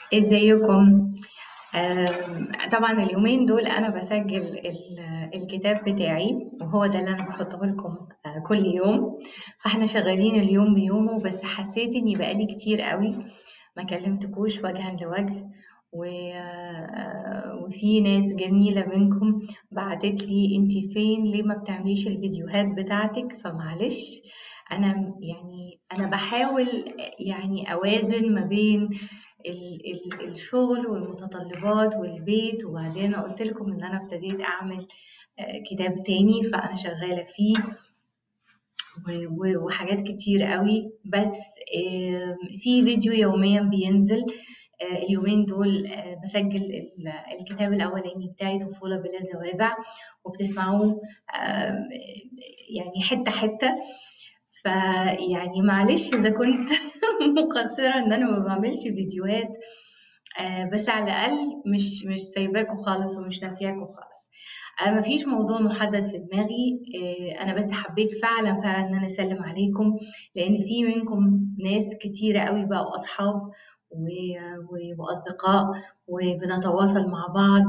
ازيكم آم، طبعا اليومين دول انا بسجل ال- الكتاب بتاعي وهو ده اللي انا بحطه لكم آه، كل يوم فاحنا شغالين اليوم بيومه بس حسيت اني بقالي كتير قوي ما كلمتكوش وجها لوجه و... آه، وفي ناس جميلة منكم بعتت لي انتي فين ليه ما بتعمليش الفيديوهات بتاعتك فمعلش انا يعني انا بحاول يعني اوازن ما بين ال ال الشغل والمتطلبات والبيت وبعدين قلت لكم ان انا ابتديت اعمل آه، كتاب تاني فانا شغالة فيه و- و- وحاجات كتير قوي بس آم، في فيديو يوميا بينزل آه، اليومين دول آه، بسجل ال- الكتاب الأولاني بتاعي طفولة بلا زوابع وبتسمعوه آم، يعني حتة حتة فيعني معلش إذا كنت مقصرة إن أنا ما بعملش فيديوهات آه، بس على الأقل مش مش سايباكوا خالص ومش ناسياكوا خالص آه، مفيش موضوع محدد في دماغي آه، أنا بس حبيت فعلا فعلا إن أنا أسلم عليكم لأن في منكم ناس كتيرة قوي بقوا أصحاب و- و- وأصدقاء وبنتواصل مع بعض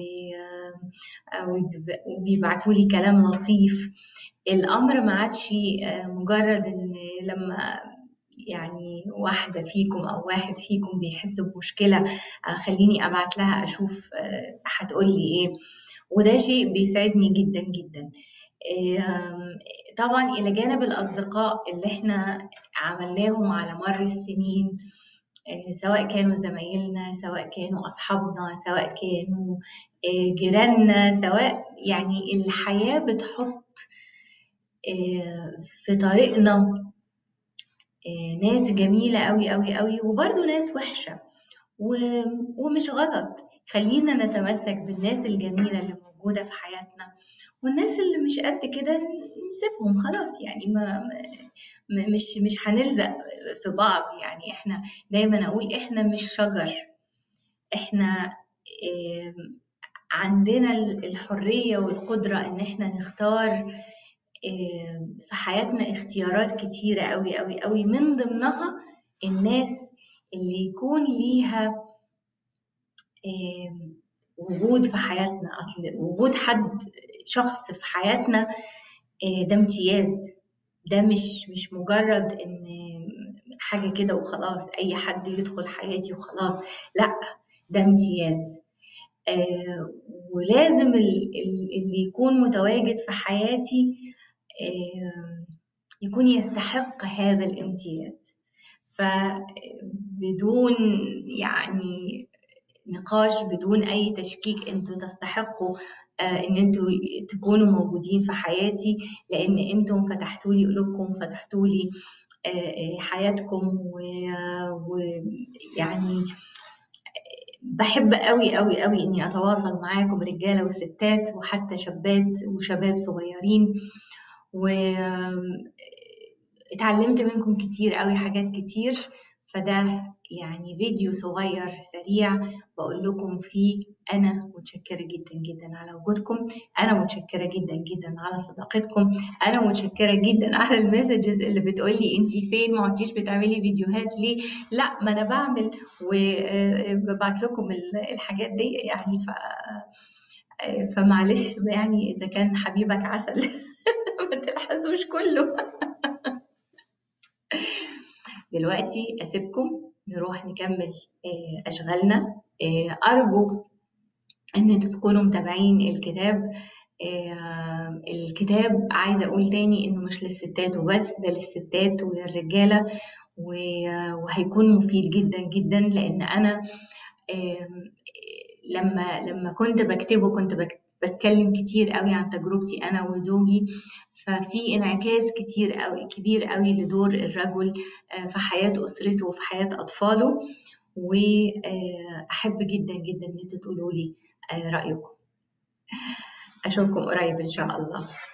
وبيبعتوا لي كلام لطيف الأمر ما عادش آه، مجرد إن لما يعني واحدة فيكم أو واحد فيكم بيحس بمشكلة آه، خليني أبعت لها أشوف آه، هتقول لي إيه وده شيء بيسعدني جدا جدا آم، طبعا إلى جانب الأصدقاء اللي إحنا عملناهم على مر السنين آه، سواء كانوا زمايلنا سواء كانوا أصحابنا سواء كانوا آه، جيراننا سواء يعني الحياة بتحط آه، في طريقنا آه، ناس جميلة أوي أوي أوي وبرضه ناس وحشة و- ومش غلط خلينا نتمسك بالناس الجميلة اللي موجودة في حياتنا والناس اللي مش قد كده نسيبهم خلاص يعني ما ما- مش مش هنلزق في بعض يعني احنا دايما اقول احنا مش شجر احنا آم، عندنا الحرية والقدرة ان احنا نختار آم، في حياتنا اختيارات كتيرة قوي قوي قوي من ضمنها الناس اللي يكون ليها آم، وجود في حياتنا أصل وجود حد شخص في حياتنا آه، ده امتياز ده مش مش مجرد ان حاجة كده وخلاص اي حد يدخل حياتي وخلاص لا ده امتياز آه، ولازم ال- ال- اللي يكون متواجد في حياتي آه، يكون يستحق هذا الامتياز فبدون يعني نقاش بدون أي تشكيك أنتوا تستحقوا آه، إن أنتوا تكونوا موجودين في حياتي لأن أنتم فتحتوا لي قلوبكم فتحتوا لي آه، آه، حياتكم ويعني بحب قوي قوي قوي إني أتواصل معاكم رجالة وستات وحتى شابات وشباب صغيرين و اتعلمت منكم كتير قوي حاجات كتير فده يعني فيديو صغير سريع بقول لكم فيه أنا متشكرة جدا جدا على وجودكم أنا متشكرة جدا جدا على صداقتكم أنا متشكرة جدا على المسجز اللي بتقولي أنتي فين ما عدتيش بتعملي فيديوهات ليه لا ما أنا بعمل وببعت لكم ال- الحاجات دي يعني ف فمعلش يعني إذا كان حبيبك عسل ما تلحسوش كله دلوقتي أسيبكم نروح نكمل آه، أشغالنا آه، أرجو إن انتوا تكونوا متابعين الكتاب آه، الكتاب عايزة أقول تاني إنه مش للستات وبس ده للستات وللرجالة و- وهيكون مفيد جدا جدا لأن أنا آم، لما لما كنت بكتبه كنت بك- بتكلم كتير قوي عن تجربتي أنا وزوجي ففي انعكاس كتير قوي كبير قوي لدور الرجل آه، في حياة أسرته وفي حياة أطفاله وأحب جدا جدا إن انتوا تقولوا لي آه، رأيكم أشوفكم قريب إن شاء الله